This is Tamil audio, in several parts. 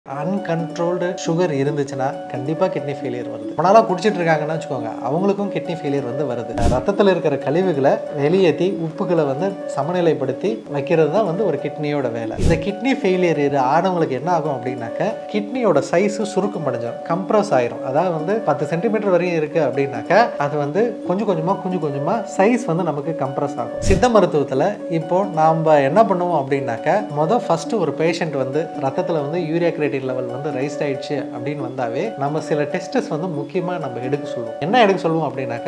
அன்கண்ட்ரோல்டு சுகர் இருந்துச்சுன்னா கண்டிப்பாக கிட்னி ஃபெயிலியர் வருது ரொம்ப நாளாக குடிச்சிட்டு இருக்காங்கன்னு வச்சுக்கோங்க அவங்களுக்கும் கிட்னி ஃபெயிலியர் வந்து வருது ரத்தத்தில் இருக்கிற கழிவுகளை வெளியேற்றி உப்புகளை வந்து சமநிலைப்படுத்தி வைக்கிறது தான் வந்து ஒரு கிட்னியோட வேலை இந்த கிட்னி ஃபெயிலியர் ஆனவங்களுக்கு என்ன ஆகும் அப்படின்னாக்க கிட்னியோட சைஸு சுருக்கம் அடைஞ்சிடும் கம்ப்ரஸ் ஆயிரும் அதாவது வந்து பத்து சென்டிமீட்டர் வரையும் இருக்குது அப்படின்னாக்க அது வந்து கொஞ்சம் கொஞ்சமாக கொஞ்சம் கொஞ்சமாக சைஸ் வந்து நமக்கு கம்ப்ரஸ் ஆகும் சித்த மருத்துவத்தில் இப்போ நாம் என்ன பண்ணுவோம் அப்படின்னாக்க மொதல் ஃபஸ்ட்டு ஒரு பேஷண்ட் வந்து ரத்தத்தில் வந்து யூரியா கிரேட்டின் லெவல் வந்து ரைஸ் ஆயிடுச்சு அப்படின்னு வந்தாவே நம்ம சில டெஸ்டஸ் வந்து முக்கியமாக நம்ம எடுக்க சொல்லுவோம் என்ன எடுக்க சொல்லுவோம் அப்படின்னாக்க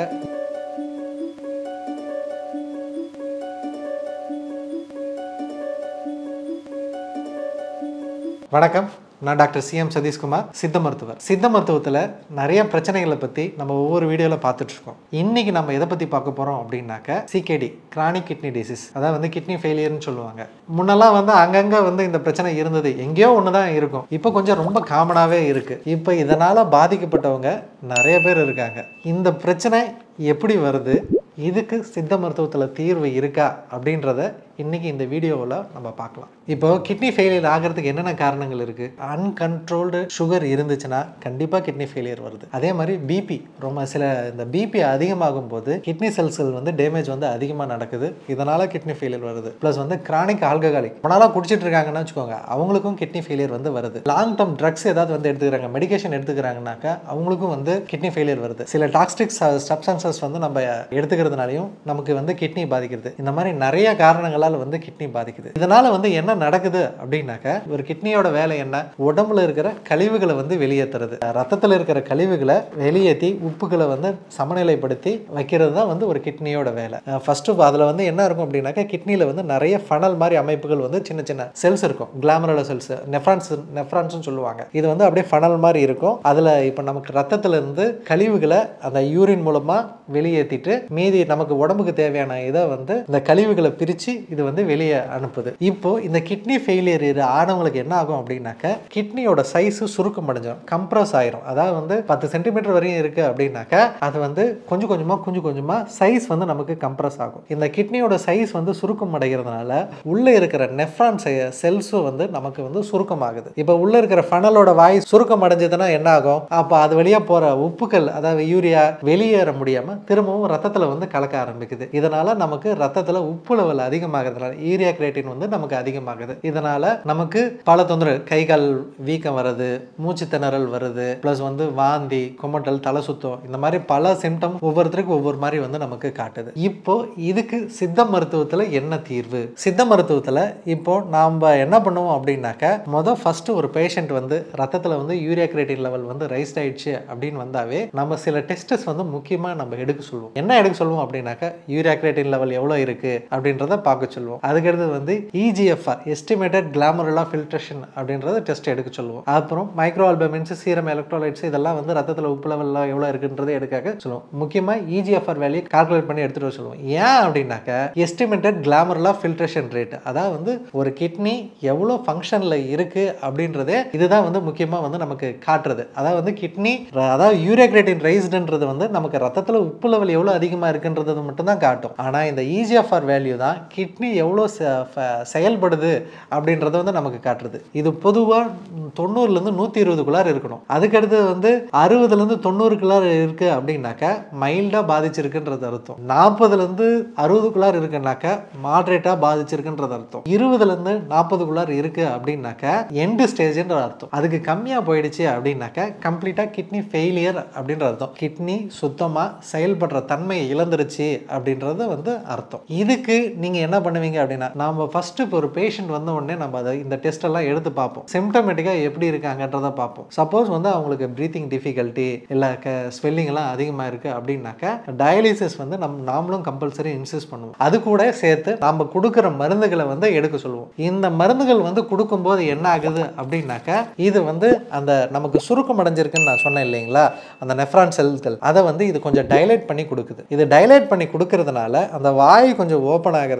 வணக்கம் நான் டாக்டர் சிஎம் சதீஷ்குமார் சித்த மருத்துவர் சித்த மருத்துவத்தில் நிறைய பிரச்சனைகளை பற்றி நம்ம ஒவ்வொரு வீடியோவில் பார்த்துட்டு இருக்கோம் இன்னைக்கு நம்ம எதை பற்றி பார்க்க போகிறோம் அப்படின்னாக்க சிகேடி கிரானிக் கிட்னி டிசீஸ் அதாவது வந்து கிட்னி ஃபெயிலியர்னு சொல்லுவாங்க முன்னெல்லாம் வந்து அங்கங்கே வந்து இந்த பிரச்சனை இருந்தது எங்கேயோ ஒன்று தான் இருக்கும் இப்போ கொஞ்சம் ரொம்ப காமனாகவே இருக்குது இப்போ இதனால் பாதிக்கப்பட்டவங்க நிறைய பேர் இருக்காங்க இந்த பிரச்சனை எப்படி வருது இதுக்கு சித்த மருத்துவத்தில் தீர்வு இருக்கா அப்படின்றத இன்னைக்கு இந்த வீடியோவில் நம்ம பார்க்கலாம் இப்போ கிட்னி ஃபெயிலியர் ஆகிறதுக்கு என்னென்ன காரணங்கள் இருக்குது அன்கண்ட்ரோல்டு சுகர் இருந்துச்சுன்னா கண்டிப்பாக கிட்னி ஃபெயிலியர் வருது அதே மாதிரி பிபி ரொம்ப சில இந்த பிபி அதிகமாகும் போது கிட்னி செல்ஸ்கள் வந்து டேமேஜ் வந்து அதிகமாக நடக்குது இதனால் கிட்னி ஃபெயிலியர் வருது ப்ளஸ் வந்து கிரானிக் ஆல்கஹாலிக் ரொம்ப நாளாக குடிச்சிட்டு இருக்காங்கன்னு வச்சுக்கோங்க அவங்களுக்கும் கிட்னி ஃபெயிலியர் வந்து வருது லாங் டேர்ம் ட்ரக்ஸ் ஏதாவது வந்து எடுத்துக்கிறாங்க மெடிகேஷன் எடுத்துக்கிறாங்கனாக்கா அவங்களுக்கும் வந்து கிட்னி ஃபெயிலியர் வருது சில டாக்ஸ்டிக் சப்ஸ்டன்சஸ் வந்து நம்ம எடுத்துக்கிறதுனாலையும் நமக்கு வந்து கிட்னி பாதிக்கிறது இந்த மாதிரி நிறைய காரணங்களால் வந்து கிட்னி பாதிக்குது இதனால வந்து என்ன நடக்குது அப்படின்னாக்க ஒரு கிட்னியோட வேலை என்ன உடம்புல இருக்கிற கழிவுகளை வந்து வெளியேற்றுறது ரத்தத்தில் இருக்கிற கழிவுகளை வெளியேற்றி உப்புகளை வந்து சமநிலைப்படுத்தி வைக்கிறது தான் வந்து ஒரு கிட்னியோட வேலை ஃபர்ஸ்ட்டு அதில் வந்து என்ன இருக்கும் அப்படின்னாக்கா கிட்னியில் வந்து நிறைய ஃபனல் மாதிரி அமைப்புகள் வந்து சின்ன சின்ன செல்ஸ் இருக்கும் கிளாமரோட செல்ஸ் நெஃப்ரான்ஸ் நெஃப்ரான்ஸ்னு சொல்லுவாங்க இது வந்து அப்படியே ஃபனல் மாதிரி இருக்கும் அதில் இப்போ நமக்கு ரத்தத்துல இருந்து கழிவுகளை அந்த யூரின் மூலமாக வெளியேற்றிட்டு மீதி நமக்கு உடம்புக்கு தேவையான இதை வந்து இந்த கழிவுகளை பிரித்து இது வந்து வெளியே அனுப்புது இப்போ இந்த கிட்னி ஃபெயிலியர் ஆனவங்களுக்கு என்ன ஆகும் அப்படின்னாக்க கிட்னியோட சைஸு சுருக்கம் அடைஞ்சிடும் கம்ப்ரஸ் ஆயிரும் அதாவது வந்து பத்து சென்டிமீட்டர் வரையும் இருக்குது அப்படின்னாக்க அது வந்து கொஞ்சம் கொஞ்சமாக கொஞ்சம் கொஞ்சமாக சைஸ் வந்து நமக்கு கம்ப்ரஸ் ஆகும் இந்த கிட்னியோட சைஸ் வந்து சுருக்கம் அடைகிறதுனால உள்ளே இருக்கிற நெஃப்ரான் செல்ஸும் வந்து நமக்கு வந்து சுருக்கமாகுது இப்போ உள்ளே இருக்கிற ஃபனலோட வாய் சுருக்கம் அடைஞ்சதுன்னா என்ன ஆகும் அப்போ அது வழியாக போகிற உப்புக்கள் அதாவது யூரியா வெளியேற முடியாமல் திரும்பவும் ரத்தத்தில் வந்து கலக்க ஆரம்பிக்குது இதனால் நமக்கு ரத்தத்தில் உப்பு லெவல் அதிகமாகிறதுனால யூரியா கிரேட்டின் வந்து நமக்கு அதிகமாகுது இதனால் நமக்கு பல தொந்தரவு கை கால் வீக்கம் வருது மூச்சு திணறல் வருது ப்ளஸ் வந்து வாந்தி குமட்டல் தலை சுத்தம் இந்த மாதிரி பல சிம்டம் ஒவ்வொருத்தருக்கும் ஒவ்வொரு மாதிரி வந்து நமக்கு காட்டுது இப்போ இதுக்கு சித்த மருத்துவத்தில் என்ன தீர்வு சித்த மருத்துவத்தில் இப்போ நாம் என்ன பண்ணுவோம் அப்படின்னாக்க மொதல் ஃபஸ்ட்டு ஒரு பேஷண்ட் வந்து ரத்தத்தில் வந்து யூரியா கிரேட்டின் லெவல் வந்து ரைஸ் ஆயிடுச்சு அப்படின்னு வந்தாவே நம்ம சில டெஸ்டஸ் வந்து முக்கியமாக நம்ம எடுக்க சொல்லுவோம் என்ன எடுக்க சொல்லுவோம் அப்படின்னாக்க யூரியா கிரேட்டின் லெவல் எவ்வளோ இருக்குது அப்படின்றத பார்க்க சொல்லுவோம் அதுக்கடுத்து வந்து இஜிஎஃப்ஆர் எஸ்டிமேட்டட் கிளாமருலா ஃபில்ட்ரேஷன் அப்படின்றத டெஸ்ட் எடுக்க சொல்லுவோம் அப்புறம் மைக்ரோ ஆல்பமின்ஸ் சீரம் எலக்ட்ரோலைட்ஸ் இதெல்லாம் வந்து ரத்தத்தில் உப்பு லெவலில் எவ்வளோ இருக்குன்றதை எடுக்காக சொல்லுவோம் முக்கியமாக இஜிஎஃப்ஆர் வேல்யூ கால்குலேட் பண்ணி எடுத்துகிட்டு வர சொல்லுவோம் ஏன் அப்படின்னாக்க எஸ்டிமேட்டட் கிளாமருலா ஃபில்ட்ரேஷன் ரேட் அதாவது வந்து ஒரு கிட்னி எவ்வளோ ஃபங்க்ஷனில் இருக்குது அப்படின்றதே இதுதான் வந்து முக்கியமாக வந்து நமக்கு காட்டுறது அதாவது வந்து கிட்னி அதாவது யூரியா கிரேட்டின் ரைஸ்டுன்றது வந்து நமக்கு ரத்தத்தில் உப்பு லெவல் எவ்வளோ அதிகமாக இருக்குன்றது மட்டும்தான் காட்டும் ஆனால் இந்த இஜிஎஃப்ஆர் வேல்யூ தான் கிட்னி எவ்வளோ செயல்படுது அப்படின்றத வந்து நமக்கு காட்டுறது இது பொதுவாக தொண்ணூறுலேருந்து நூற்றி இருபதுக்குள்ளார இருக்கணும் அதுக்கடுத்து வந்து அறுபதுலேருந்து தொண்ணூறுக்குள்ளார இருக்குது அப்படின்னாக்கா மைல்டாக பாதிச்சிருக்குன்றது அர்த்தம் நாற்பதுலேருந்து அறுபதுக்குள்ளார இருக்குன்னாக்கா மாட்ரேட்டாக பாதிச்சிருக்குன்றது அர்த்தம் இருபதுலேருந்து நாற்பதுக்குள்ளார இருக்குது அப்படின்னாக்கா எண்டு ஸ்டேஜ்ன்ற அர்த்தம் அதுக்கு கம்மியாக போயிடுச்சு அப்படின்னாக்கா கம்ப்ளீட்டாக கிட்னி ஃபெயிலியர் அப்படின்ற அர்த்தம் கிட்னி சுத்தமாக செயல்படுற தன்மையை இழந்துருச்சு அப்படின்றது வந்து அர்த்தம் இதுக்கு நீங்கள் என்ன பண்ணுவீங்க அப்படின்னா நம்ம ஃபஸ்ட்டு இப்போ ஒரு பேஷண்ட் வந்த உடனே நம்ம அதை இந்த டெஸ்ட் எல்லாம் எடுத்து பார்ப்போம் சிம்டமேட்டிக்காக எப்படி இருக்காங்கன்றதை பார்ப்போம் சப்போஸ் வந்து அவங்களுக்கு ப்ரீத்திங் டிஃபிகல்ட்டி இல்லை க ஸ்வெல்லிங் எல்லாம் அதிகமாக இருக்குது அப்படின்னாக்கா டயாலிசிஸ் வந்து நம் நாமளும் கம்பல்சரி இன்சிஸ்ட் பண்ணுவோம் அது கூட சேர்த்து நம்ம கொடுக்குற மருந்துகளை வந்து எடுக்க சொல்லுவோம் இந்த மருந்துகள் வந்து கொடுக்கும்போது என்ன ஆகுது அப்படின்னாக்கா இது வந்து அந்த நமக்கு சுருக்கம் அடைஞ்சிருக்குன்னு நான் சொன்னேன் இல்லைங்களா அந்த நெஃப்ரான் செல்கள் அதை வந்து இது கொஞ்சம் டைலைட் பண்ணி கொடுக்குது இது டைலைட் பண்ணி கொடுக்கறதுனால அந்த வாய் கொஞ்சம் ஓப்பன் ஆகிறதுனால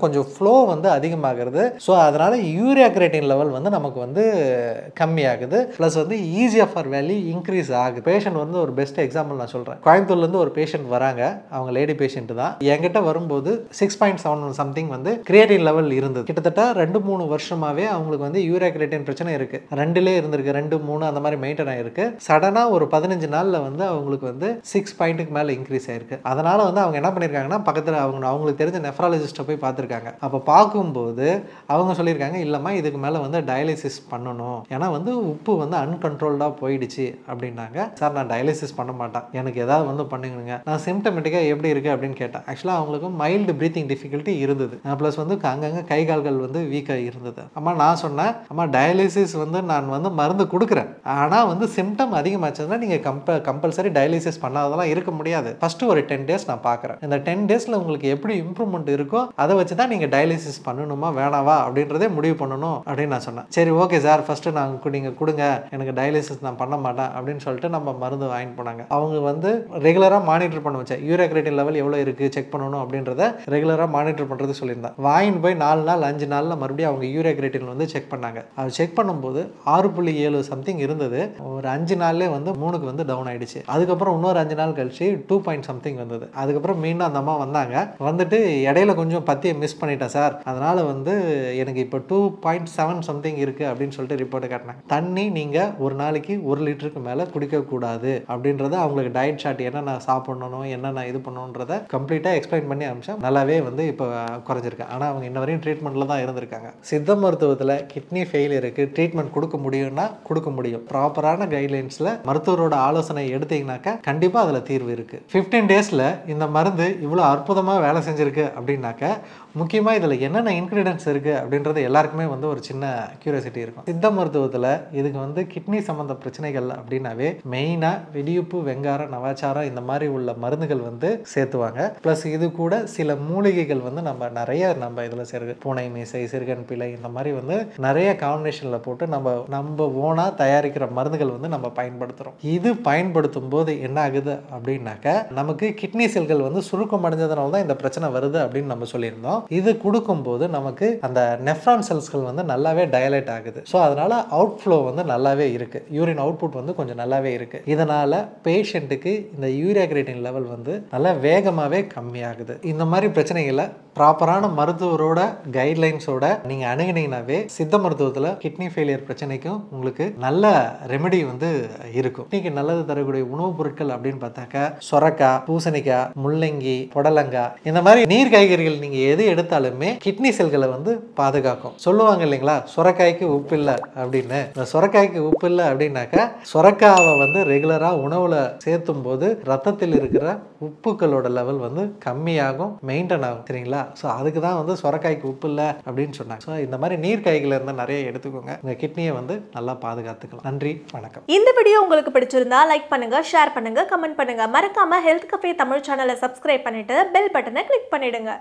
கொஞ்சம் ஃப்ளோ வந்து அதிகமாகிறது ஸோ அதனால யூரியா கிரேட்டின் லெவல் வந்து நமக்கு வந்து கம்மியாகுது ப்ளஸ் வந்து ஈஸியாக ஃபார் வேல்யூ இன்க்ரீஸ் ஆகுது பேஷண்ட் வந்து ஒரு பெஸ்ட் எக்ஸாம்பிள் நான் சொல்கிறேன் கோயம்புத்தூர்லேருந்து ஒரு பேஷண்ட் வராங்க அவங்க லேடி பேஷண்ட் தான் என்கிட்ட வரும்போது சிக்ஸ் பாயிண்ட் செவன் சம்திங் வந்து கிரியேட்டின் லெவல் இருந்தது கிட்டத்தட்ட ரெண்டு மூணு வருஷமாவே அவங்களுக்கு வந்து யூரியா கிரியேட்டின் பிரச்சனை இருக்கு ரெண்டுலே இருந்திருக்கு ரெண்டு மூணு அந்த மாதிரி மெயின்டைன் ஆயிருக்கு சடனாக ஒரு பதினஞ்சு நாளில் வந்து அவங்களுக்கு வந்து சிக்ஸ் பாயிண்ட்டுக்கு மேலே இன்க்ரீஸ் ஆயிருக்கு அதனால வந்து அவங்க என்ன பண்ணியிருக்காங்கன்னா பக்கத்தில் அவங்க அவங்களுக்கு தெரிஞ்ச நெஃப்ராலஜிஸ்ட்டை போய் பார்த்துருக்காங்க அப்போ பார்க்கும்போது அவங்க சொல்லியிருக்காங்க இல்லைம்மா இதுக்கு மேலே வந்து டயாலிசிஸ் பண்ணணும் ஏன்னா வந்து உப்பு வந்து அன்கண்ட்ரோல்டாக போயிடுச்சு அப்படின்னாங்க சார் நான் டயாலிசிஸ் பண்ண மாட்டேன் எனக்கு ஏதாவது வந்து பண்ணுங்க நான் சிம்டமேட்டிக்காக எப்படி இருக்குது அப்படின்னு கேட்டேன் ஆக்சுவலாக அவங்களுக்கு மைல்டு ப்ரீத்திங் டிஃபிகல்ட்டி இருந்தது ப்ளஸ் வந்து அங்கங்கே கை கால்கள் வந்து வீக்காக இருந்தது அம்மா நான் சொன்னேன் அம்மா டயாலிசிஸ் வந்து நான் வந்து மருந்து கொடுக்குறேன் ஆனால் வந்து சிம்டம் அதிகமாச்சுன்னா நீங்கள் கம்ப கம்பல்சரி டயாலிசிஸ் பண்ணாதெல்லாம் இருக்க முடியாது ஃபஸ்ட்டு ஒரு டென் டேஸ் நான் பார்க்குறேன் இந்த டென் டேஸில் உங்களுக்கு எப்படி இம்ப்ரூவ்மெண்ட் இருக்கோ அதை வச்சு தான் நீங்கள் டயாலிசிஸ் பண்ணணுமா வேணாவா அப்படின்றதே முடிவு பண்ணணும் அப்படின்னு நான் சொன்னேன் சரி ஓகே சார் ஃபஸ்ட்டு நான் நீங்கள் கொடுங்க எனக்கு டயாலிசிஸ் நான் பண்ண மாட்டேன் அப்படின்னு சொல்லிட்டு நம்ம மருந்து வாங்கிட்டு போனாங்க அவங்க வந்து ரெகுலராக மானிட்டர் பண்ண வச்சேன் யூரியா கிரேட்டின் லெவல் எவ்வளோ இருக்குது செக் பண்ணணும் அப்படின்றத ரெகுலராக மானிட்டர் பண்ணுறது சொல்லியிருந்தேன் வாங்கிட்டு போய் நாலு நாள் அஞ்சு நாளில் மறுபடியும் அவங்க யூரியா கிரேட்டின் வந்து செக் பண்ணாங்க அது செக் பண்ணும்போது ஆறு புள்ளி ஏழு சம்திங் இருந்தது ஒரு அஞ்சு நாள்லேயே வந்து மூணுக்கு வந்து டவுன் ஆயிடுச்சு அதுக்கப்புறம் இன்னொரு அஞ்சு நாள் கழிச்சு டூ பாயிண்ட் சம்திங் வந்தது அதுக்கப்புறம் மீண்டும் அந்த அம்மா வந்தாங்க வந்துட்டு இடையில கொஞ்சம் பத்தியை மிஸ் பண்ணிட்டேன் சார் அதனால வந்து எனக்கு இப்போ டூ பாயிண்ட் செவன் சம்திங் இருக்குது அப்படின்னு சொல்லிட்டு ரிப்போர்ட் காட்டினாங்க தண்ணி நீங்கள் ஒரு நாளைக்கு ஒரு லிட்டருக்கு மேலே குடிக்கக்கூடாது அப்படின்றத அவங்களுக்கு டயட் சார்ட் என்னென்ன சாப்பிடணும் என்னென்ன இது பண்ணணுன்றத கம்ப்ளீட்டாக எக்ஸ்பிளைன் பண்ணி அமிச்சேன் நல்லாவே வந்து இப்போ குறைஞ்சிருக்கு ஆனால் அவங்க இன்ன வரையும் ட்ரீட்மெண்ட்டில் தான் இருந்திருக்காங்க சித்த மருத்துவத்தில் கிட்னி ஃபெயிலியருக்கு ட்ரீட்மெண்ட் கொடுக்க முடியும்னா கொடுக்க முடியும் ப்ராப்பரான கைட்லைன்ஸில் மருத்துவரோட ஆலோசனை எடுத்தீங்கன்னாக்கா கண்டிப்பாக அதில் தீர்வு இருக்குது ஃபிஃப்டீன் டேஸில் இந்த மருந்து இவ்வளோ அற்புதமாக வேலை செஞ்சுருக்கு அப்படின்னாக்க முக்கியமாக இதில் என்னென்ன இன்க்ரீடியன்ஸ் இருக்குது அப்படின்றது எல்லாருக்குமே வந்து ஒரு சின்ன கியூரியாசிட்டி இருக்கும் சித்த மருத்துவத்தில் இதுக்கு வந்து கிட்னி சம்மந்த பிரச்சனைகள் அப்படின்னாவே மெயினாக வெடியுப்பு வெங்காரம் நவாச்சாரம் இந்த மாதிரி உள்ள மருந்துகள் வந்து சேர்த்துவாங்க ப்ளஸ் இது கூட சில மூலிகைகள் வந்து நம்ம நிறைய நம்ம இதில் சேர்க்கு பூனை மீசை சிறுகன் பிள்ளை இந்த மாதிரி வந்து நிறைய காம்பினேஷனில் போட்டு நம்ம நம்ம ஓனாக தயாரிக்கிற மருந்துகள் வந்து நம்ம பயன்படுத்துகிறோம் இது பயன்படுத்தும் போது என்ன ஆகுது அப்படின்னாக்க நமக்கு கிட்னி செல்கள் வந்து சுருக்கம் அடைஞ்சதுனால தான் இந்த பிரச்சனை வருது அப்படின்னு நம்ம சொல்லியிருந்தோம் இது கொடுக்கும்போது நமக்கு அந்த நெஃப்ரான் செல்ஸ்கள் வந்து நல்லாவே டயலேட் ஆகுது ஸோ அதனால அவுட் ஃப்ளோ வந்து நல்லாவே இருக்கு யூரின் அவுட்புட் வந்து கொஞ்சம் நல்லாவே இருக்கு இதனால பேஷண்ட்டுக்கு இந்த யூரியா கிரேட்டின் லெவல் வந்து நல்லா வேகமாகவே கம்மியாகுது இந்த மாதிரி பிரச்சனைகளை ப்ராப்பரான மருத்துவரோட கைட்லைன்ஸோட நீங்கள் அணுகுனீங்கனாவே சித்த மருத்துவத்தில் கிட்னி ஃபெயிலியர் பிரச்சனைக்கும் உங்களுக்கு நல்ல ரெமெடி வந்து இருக்கும் இன்னைக்கு நல்லது தரக்கூடிய உணவுப் பொருட்கள் அப்படின்னு பார்த்தாக்கா சொரக்காய் பூசணிக்காய் முள்ளங்கி புடலங்காய் இந்த மாதிரி நீர் காய்கறிகள் நீங்கள் எது எடுத்தாலுமே கிட்னி செல்களை வந்து பாதுகாக்கும் சொல்லுவாங்க இல்லைங்களா சுரக்காய்க்கு உப்பு இல்லை அப்படின்னு இந்த சுரக்காய்க்கு உப்பு இல்லை அப்படின்னாக்கா சுரக்காவை வந்து ரெகுலராக உணவில் சேர்த்தும் போது ரத்தத்தில் இருக்கிற உப்புக்களோட லெவல் வந்து கம்மியாகும் மெயின்டைன் ஆகும் சரிங்களா ஸோ அதுக்கு தான் வந்து சுரக்காய்க்கு உப்பு இல்லை அப்படின்னு சொன்னாங்க ஸோ இந்த மாதிரி நீர் காய்களை இருந்தால் நிறைய எடுத்துக்கோங்க உங்கள் கிட்னியை வந்து நல்லா பாதுகாத்துக்கலாம் நன்றி வணக்கம் இந்த வீடியோ உங்களுக்கு பிடிச்சிருந்தா லைக் பண்ணுங்க ஷேர் பண்ணுங்க கமெண்ட் பண்ணுங்க மறக்காம ஹெல்த் கஃபே தமிழ் சேனலை சப்ஸ்கிரைப் பண்ணிட்டு பெல் பட்டனை கிளிக் பண்ணிடுங்க